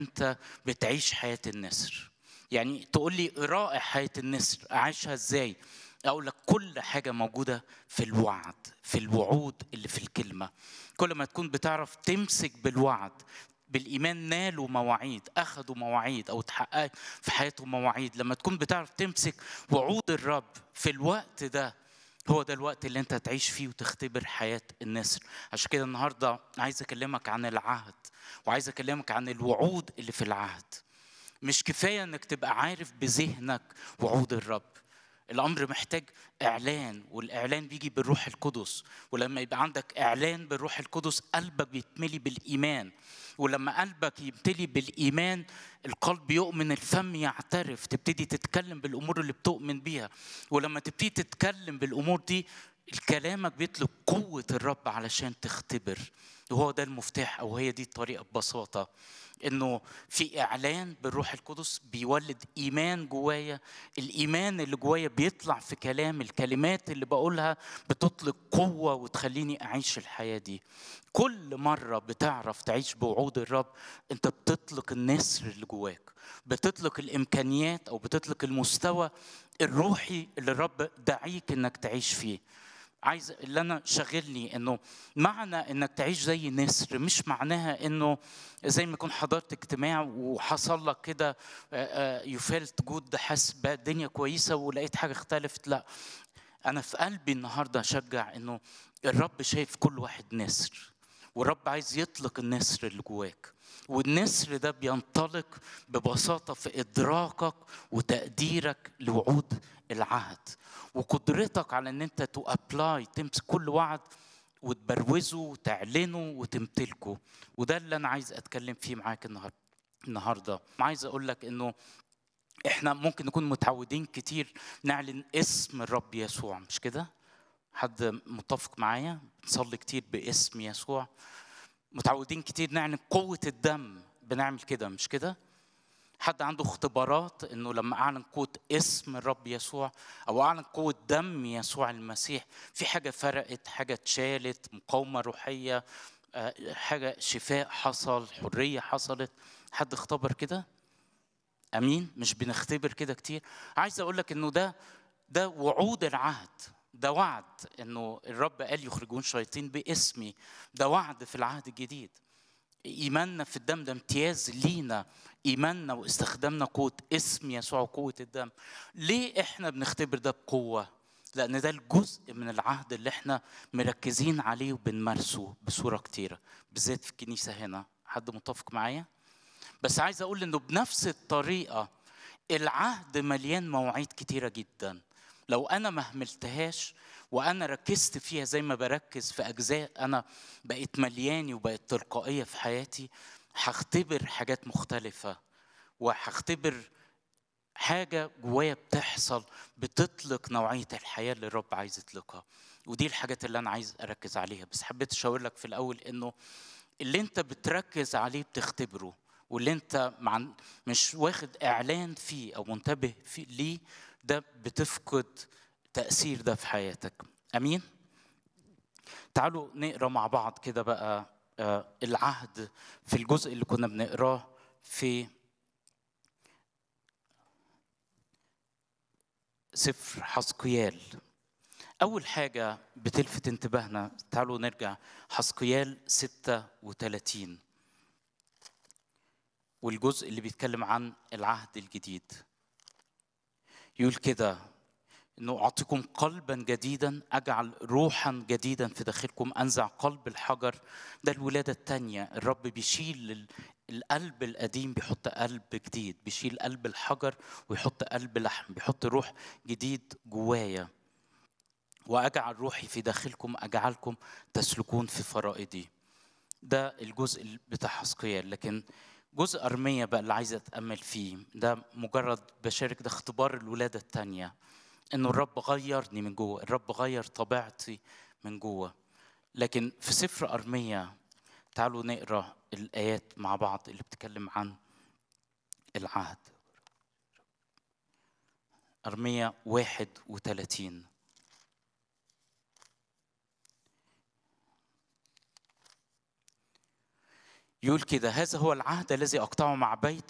انت بتعيش حياه النسر يعني تقول لي رائع حياه النسر اعيشها ازاي اقول لك كل حاجه موجوده في الوعد في الوعود اللي في الكلمه كل ما تكون بتعرف تمسك بالوعد بالايمان نالوا مواعيد اخذوا مواعيد او اتحققت في حياتهم مواعيد لما تكون بتعرف تمسك وعود الرب في الوقت ده هو ده الوقت اللي انت هتعيش فيه وتختبر حياه النسر عشان كده النهارده عايز اكلمك عن العهد وعايز اكلمك عن الوعود اللي في العهد مش كفايه انك تبقى عارف بذهنك وعود الرب الامر محتاج اعلان والاعلان بيجي بالروح القدس ولما يبقى عندك اعلان بالروح القدس قلبك بيتملي بالايمان ولما قلبك يمتلي بالايمان القلب يؤمن الفم يعترف تبتدي تتكلم بالامور اللي بتؤمن بيها ولما تبتدي تتكلم بالامور دي كلامك بيطلب قوه الرب علشان تختبر وهو ده المفتاح او هي دي الطريقه ببساطه انه في اعلان بالروح القدس بيولد ايمان جوايا الايمان اللي جوايا بيطلع في كلام الكلمات اللي بقولها بتطلق قوه وتخليني اعيش الحياه دي كل مره بتعرف تعيش بوعود الرب انت بتطلق النسر اللي جواك بتطلق الامكانيات او بتطلق المستوى الروحي اللي الرب دعيك انك تعيش فيه عايز اللي انا شاغلني انه معنى انك تعيش زي نسر مش معناها انه زي ما يكون حضرت اجتماع وحصل لك كده يو فيلت جود حاسس بقى الدنيا كويسه ولقيت حاجه اختلفت لا انا في قلبي النهارده اشجع انه الرب شايف كل واحد نسر والرب عايز يطلق النسر اللي جواك والنسر ده بينطلق ببساطة في إدراكك وتقديرك لوعود العهد وقدرتك على ان انت تو ابلاي تمسك كل وعد وتبروزه وتعلنه وتمتلكه وده اللي انا عايز اتكلم فيه معاك النهارده النهارده عايز اقول لك انه احنا ممكن نكون متعودين كتير نعلن اسم الرب يسوع مش كده حد متفق معايا بنصلي كتير باسم يسوع متعودين كتير نعلن قوة الدم بنعمل كده مش كده حد عنده اختبارات انه لما اعلن قوه اسم الرب يسوع او اعلن قوه دم يسوع المسيح في حاجه فرقت حاجه اتشالت مقاومه روحيه حاجه شفاء حصل حريه حصلت حد اختبر كده امين مش بنختبر كده كتير عايز اقول لك انه ده ده وعود العهد ده وعد انه الرب قال يخرجون شياطين باسمي ده وعد في العهد الجديد ايماننا في الدم ده امتياز لينا ايماننا واستخدامنا قوه اسم يسوع وقوه الدم ليه احنا بنختبر ده بقوه لان ده الجزء من العهد اللي احنا مركزين عليه وبنمارسه بصوره كتيره بالذات في الكنيسه هنا حد متفق معايا بس عايز اقول انه بنفس الطريقه العهد مليان مواعيد كتيره جدا لو انا ما هملتهاش وانا ركزت فيها زي ما بركز في اجزاء انا بقت ملياني وبقت تلقائيه في حياتي هختبر حاجات مختلفه وهختبر حاجه جوايا بتحصل بتطلق نوعيه الحياه اللي الرب عايز يطلقها ودي الحاجات اللي انا عايز اركز عليها بس حبيت اشاور لك في الاول انه اللي انت بتركز عليه بتختبره واللي انت مع مش واخد اعلان فيه او منتبه فيه ليه ده بتفقد تأثير ده في حياتك أمين تعالوا نقرا مع بعض كده بقى العهد في الجزء اللي كنا بنقراه في سفر حسقيال أول حاجة بتلفت انتباهنا تعالوا نرجع حسقيال 36 والجزء اللي بيتكلم عن العهد الجديد يقول كده انه اعطيكم قلبا جديدا اجعل روحا جديدا في داخلكم انزع قلب الحجر ده الولاده الثانيه الرب بيشيل القلب القديم بيحط قلب جديد بيشيل قلب الحجر ويحط قلب لحم بيحط روح جديد جوايا واجعل روحي في داخلكم اجعلكم تسلكون في فرائدي ده الجزء بتاع حسقيال لكن جزء أرمية بقى اللي عايز أتأمل فيه ده مجرد بشارك ده اختبار الولادة التانية إنه الرب غيرني من جوه الرب غير طبيعتي من جوه لكن في سفر أرمية تعالوا نقرأ الآيات مع بعض اللي بتتكلم عن العهد أرمية واحد وثلاثين يقول كده هذا هو العهد الذي اقطعه مع بيت